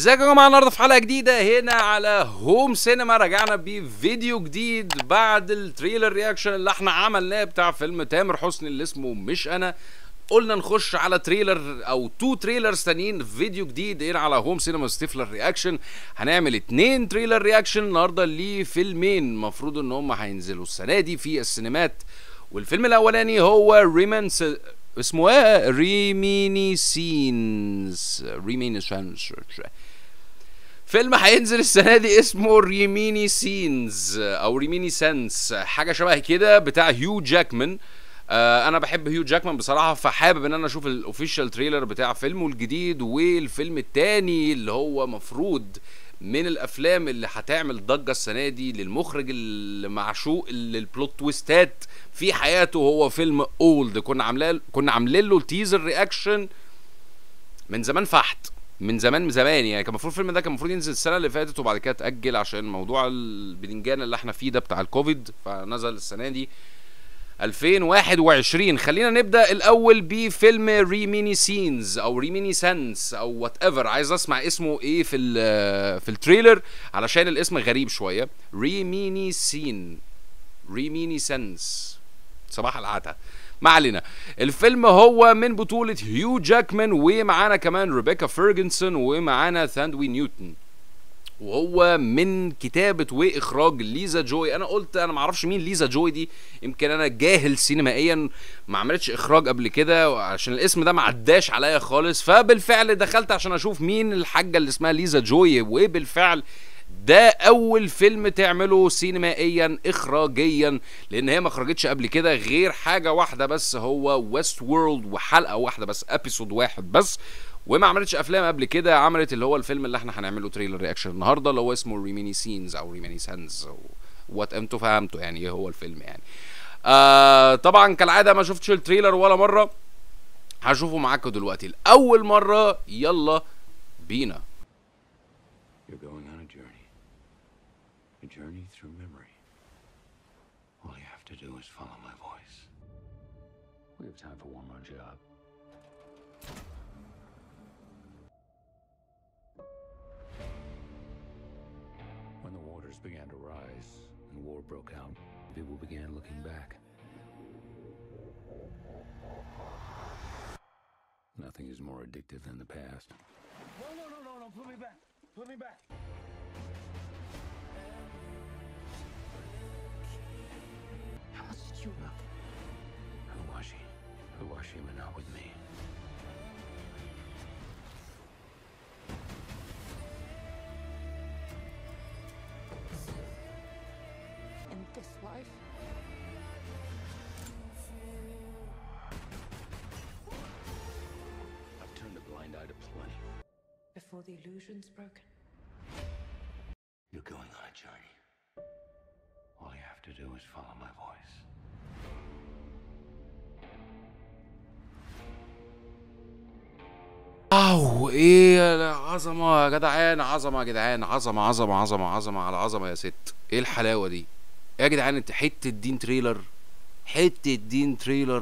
ازيكم يا جماعه النهارده في حلقه جديده هنا على هوم سينما رجعنا بفيديو جديد بعد التريلر رياكشن اللي احنا عملناه بتاع فيلم تامر حسني اللي اسمه مش انا قلنا نخش على تريلر او تو تريلرز تانيين في فيديو جديد هنا على هوم سينما ستيفلر رياكشن هنعمل اتنين تريلر رياكشن النهارده لفيلمين المفروض ان هم هينزلوا السنه دي في السينمات والفيلم الاولاني هو ريمنس اسمه ايه ريمينيسينز ريمينيسينز فيلم هينزل السنه دي اسمه ريميني سينز او ريميني سنس حاجه شبه كده بتاع هيو جاكمان آه انا بحب هيو جاكمان بصراحه فحابب ان انا اشوف الاوفيشال تريلر بتاع فيلمه الجديد والفيلم التاني اللي هو مفروض من الافلام اللي هتعمل ضجه السنه دي للمخرج المعشوق للبلوت تويستات في حياته هو فيلم اولد كنا عاملين كنا عاملين له تيزر رياكشن من زمان فحت من زمان من زمان يعني كان المفروض الفيلم ده كان المفروض ينزل السنه اللي فاتت وبعد كده اتاجل عشان موضوع البدنجان اللي احنا فيه ده بتاع الكوفيد فنزل السنه دي 2021 خلينا نبدا الاول بفيلم ريميني سينز او ريميني سنس او وات ايفر عايز اسمع اسمه ايه في في التريلر علشان الاسم غريب شويه ريميني سين ريميني سنس صباح العتا ما علينا الفيلم هو من بطولة هيو جاكمان ومعانا كمان ريبيكا فيرجنسون ومعانا ثاندوي نيوتن وهو من كتابة وإخراج ليزا جوي أنا قلت أنا معرفش مين ليزا جوي دي يمكن أنا جاهل سينمائيا ما عملتش إخراج قبل كده عشان الاسم ده ما عداش عليا خالص فبالفعل دخلت عشان أشوف مين الحاجة اللي اسمها ليزا جوي وبالفعل ده اول فيلم تعمله سينمائيا اخراجيا لان هي ما خرجتش قبل كده غير حاجه واحده بس هو ويست وورلد وحلقه واحده بس ابيسود واحد بس وما عملتش افلام قبل كده عملت اللي هو الفيلم اللي احنا هنعمله تريلر رياكشن النهارده اللي هو اسمه ريميني سينز او ريميني سانز او وات انتوا فهمتوا يعني ايه هو الفيلم يعني آه طبعا كالعاده ما شفتش التريلر ولا مره هشوفه معاكم دلوقتي لاول مره يلا بينا You're going on a journey. A journey through memory. All you have to do is follow my voice. We have time for one more job. When the waters began to rise and war broke out, people began looking back. Nothing is more addictive than the past. No, no, no, no, no, put me back. Put me back. How much did you know? Who was she? Who was she but not with me? in this life. I've turned a blind eye to plenty. Before the illusion's broken. You're going on a journey. All you have to do is follow my voice. واو ايه عظمه يا جدعان عظمه يا جدعان عظمه عظمه عظمه عظمه على عظمه يا ست ايه الحلاوه دي ايه يا جدعان انت حته دين تريلر حته دين تريلر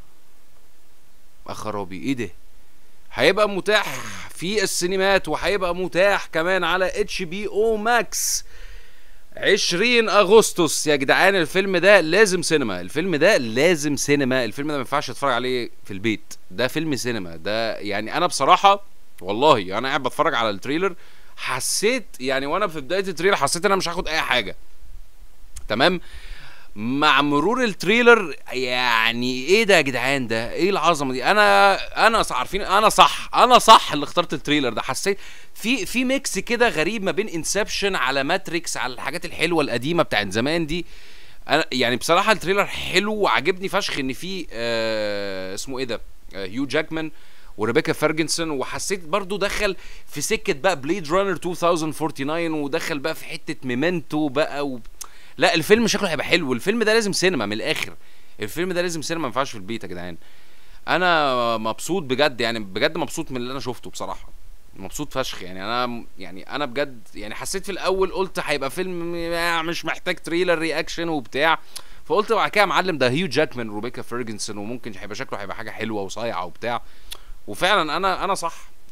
اخرابي ايه ده هيبقى متاح في السينمات وهيبقى متاح كمان على اتش بي او ماكس 20 اغسطس يا جدعان الفيلم ده لازم سينما الفيلم ده لازم سينما الفيلم ده ما ينفعش تتفرج عليه في البيت ده فيلم سينما ده يعني انا بصراحه والله انا قاعد بتفرج على التريلر حسيت يعني وانا في بدايه التريلر حسيت ان انا مش هاخد اي حاجه تمام مع مرور التريلر يعني ايه ده يا جدعان ده ايه العظمه دي انا انا صح عارفين انا صح انا صح اللي اخترت التريلر ده حسيت في في ميكس كده غريب ما بين انسبشن على ماتريكس على الحاجات الحلوه القديمه بتاعت زمان دي انا يعني بصراحه التريلر حلو وعجبني فشخ ان في آه اسمه ايه ده آه هيو جاكمان وريبيكا فيرجنسون وحسيت برضو دخل في سكه بقى بليد رانر 2049 ودخل بقى في حته ميمنتو بقى و... لا الفيلم شكله هيبقى حلو الفيلم ده لازم سينما من الاخر الفيلم ده لازم سينما ما ينفعش في البيت يا جدعان انا مبسوط بجد يعني بجد مبسوط من اللي انا شفته بصراحه مبسوط فشخ يعني انا يعني انا بجد يعني حسيت في الاول قلت هيبقى فيلم مش محتاج تريلر رياكشن وبتاع فقلت بعد كده يا معلم ده هيو جاكمان روبيكا فيرجنسون وممكن هيبقى شكله هيبقى حاجه حلوه وصايعه وبتاع وفعلا انا انا صح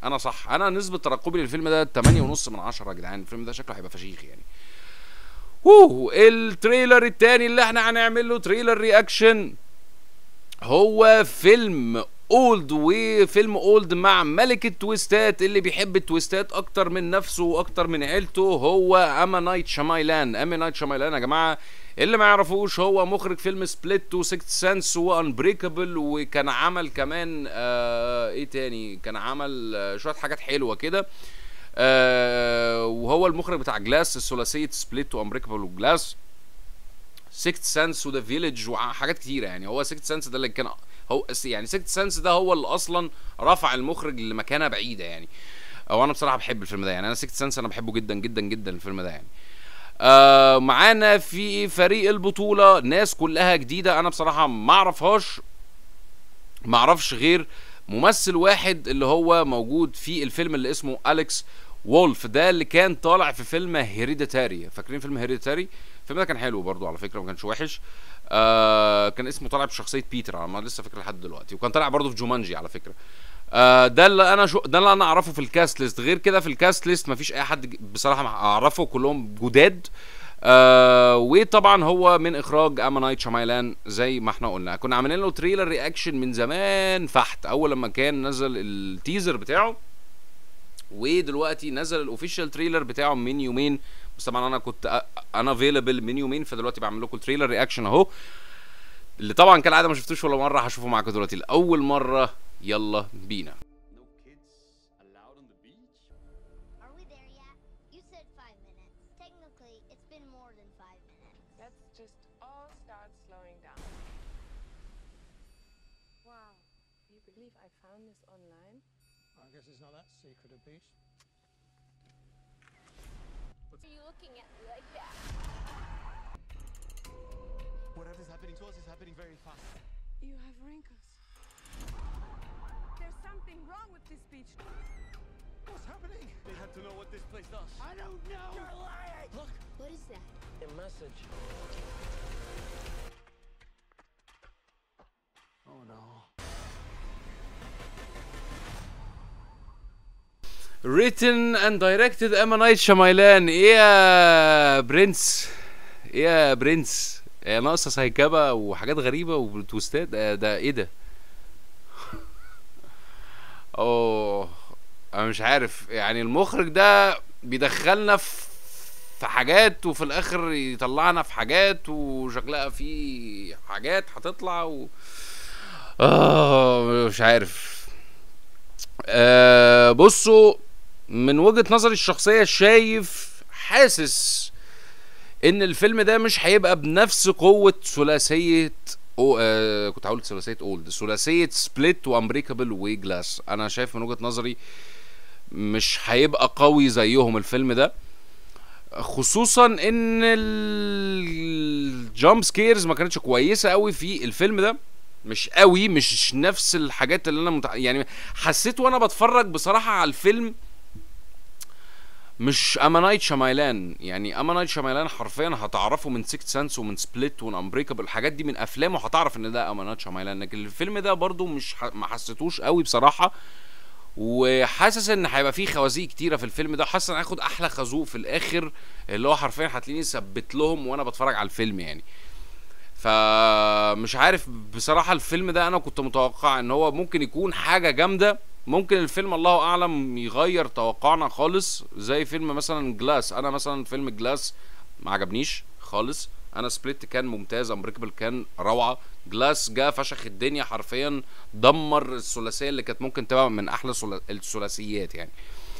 انا صح انا نسبه ترقبي للفيلم ده 8 ونص من 10 يا جدعان الفيلم ده شكله هيبقى فشيخ يعني ووه التريلر التاني اللي احنا هنعمل له تريلر رياكشن هو فيلم اولد وفيلم اولد مع ملك التويستات اللي بيحب التويستات اكتر من نفسه واكتر من عيلته هو اما نايت شمايلان اما نايت شمايلان يا جماعه اللي ما يعرفوش هو مخرج فيلم سبليت وسكت سنس وانبريكابل وكان عمل كمان آه ايه تاني كان عمل آه شويه حاجات حلوه كده آه وهو المخرج بتاع جلاس الثلاثيه سبليت وانبريكابل وجلاس سيكت سنس وذا فيلج وحاجات كتيره يعني هو سيكت سنس ده اللي كان هو يعني سيكت سنس ده هو اللي اصلا رفع المخرج لمكانه بعيده يعني او انا بصراحه بحب الفيلم ده يعني انا سيكت سنس انا بحبه جدا جدا جدا الفيلم ده يعني آه معانا في فريق البطوله ناس كلها جديده انا بصراحه ما اعرفهاش ما اعرفش غير ممثل واحد اللي هو موجود في الفيلم اللي اسمه اليكس وولف ده اللي كان طالع في فيلم هيريديتاري فاكرين فيلم هيريديتاري الفيلم ده كان حلو برضو على فكره ما كانش وحش آه كان اسمه طالع بشخصيه بيتر انا ما لسه فاكر لحد دلوقتي وكان طالع برضو في جومانجي على فكره آه ده اللي انا شو ده اللي انا اعرفه في الكاست ليست غير كده في الكاست ليست مفيش اي حد ج- بصراحه ما اعرفه كلهم جداد آه وطبعا هو من اخراج اما نايت شمايلان زي ما احنا قلنا كنا عاملين له تريلر رياكشن من زمان فحت اول لما كان نزل التيزر بتاعه ودلوقتي نزل الاوفيشال تريلر بتاعه من يومين بس طبعا انا كنت انا افيلبل من يومين فدلوقتي بعمل لكم تريلر رياكشن اهو اللي طبعا كالعاده ما شفتوش ولا مره هشوفه معاكم دلوقتي لاول مره يلا بينا Are we there yet? You said five minutes. Technically, it's been more than five minutes. Let's just all start slowing down. Wow. Do you believe I found this online? I guess it's not that secret a piece. Are you looking at me like that? Whatever's happening to us is happening very fast. You have wrinkles. There's something wrong with this beach. What's happening? They have to know what this place does. I don't know. You're lying. Look, What is that? a message. Oh no. written and directed اما نايت شمايلان ايه يا برنس ايه يا برنس إيه ناقصه سايكابا وحاجات غريبه وتويستات ده, ده ايه ده اوه انا مش عارف يعني المخرج ده بيدخلنا في في حاجات وفي الاخر يطلعنا في حاجات وشكلها في حاجات هتطلع و... اه مش عارف آه بصوا من وجهة نظري الشخصية شايف حاسس ان الفيلم ده مش هيبقى بنفس قوة ثلاثية أو آه كنت هقول ثلاثية اولد ثلاثية سبليت وامبريكابل وجلاس انا شايف من وجهة نظري مش هيبقى قوي زيهم الفيلم ده خصوصا ان الجامب سكيرز ما كانتش كويسه قوي في الفيلم ده مش قوي مش نفس الحاجات اللي انا متع... يعني حسيت وانا بتفرج بصراحه على الفيلم مش اما نايت شمايلان يعني اما نايت شمايلان حرفيا هتعرفه من سيكت سنس ومن سبليت ومن امبريكابل الحاجات دي من افلامه هتعرف ان ده اما نايت شمايلان لكن الفيلم ده برضو مش ح... ما حسيتوش قوي بصراحه وحاسس ان هيبقى فيه خوازيق كتيره في الفيلم ده حاسس ان هاخد احلى خازوق في الاخر اللي هو حرفيا هتلاقيني ثبت لهم وانا بتفرج على الفيلم يعني فمش عارف بصراحه الفيلم ده انا كنت متوقع ان هو ممكن يكون حاجه جامده ممكن الفيلم الله اعلم يغير توقعنا خالص زي فيلم مثلا جلاس انا مثلا فيلم جلاس ما عجبنيش خالص انا سبليت كان ممتاز امبريكابل كان روعه جلاس جا فشخ الدنيا حرفيا دمر الثلاثيه اللي كانت ممكن تبقى من احلى ثلا- الثلاثيات يعني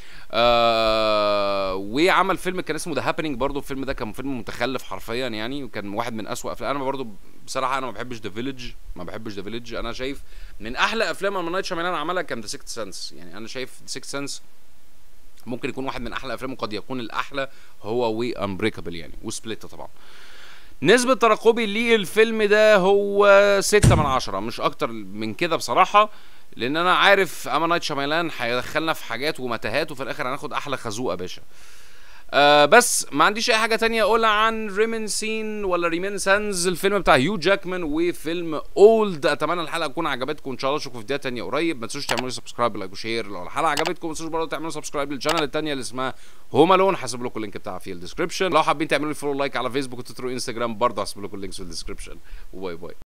آه وعمل فيلم كان اسمه ذا هابينج برضه الفيلم ده كان فيلم متخلف حرفيا يعني وكان واحد من اسوأ افلام انا برضه بصراحه انا ما بحبش ذا فيلج ما بحبش ذا فيلج انا شايف من احلى افلام ام نايت شاميلان عملها كان ذا سيكت سنس يعني انا شايف ذا سيكت سنس ممكن يكون واحد من احلى افلامه قد يكون الاحلى هو وي امبريكابل يعني وسبليت طبعا نسبة ترقبي للفيلم ده هو ستة من عشرة مش أكتر من كده بصراحة لأن أنا عارف أما نايت شاميلان هيدخلنا في حاجات ومتاهات وفي الآخر هناخد أحلى خازوق يا باشا آه بس ما عنديش اي حاجه تانية اقولها عن ريمن سين ولا ريمن سانز الفيلم بتاع هيو جاكمان وفيلم اولد اتمنى الحلقه تكون عجبتكم ان شاء الله اشوفكم في فيديوهات تانية قريب ما تنسوش تعملوا لي سبسكرايب لايك وشير لو الحلقه عجبتكم ما تنسوش برضه تعملوا سبسكرايب للشانل التانية اللي اسمها هوم الون هسيب لكم اللينك بتاعها في الديسكربشن لو حابين تعملوا لي فولو لايك على فيسبوك وتويتر وانستجرام برضه هسيب لكم اللينكس في الديسكربشن وباي باي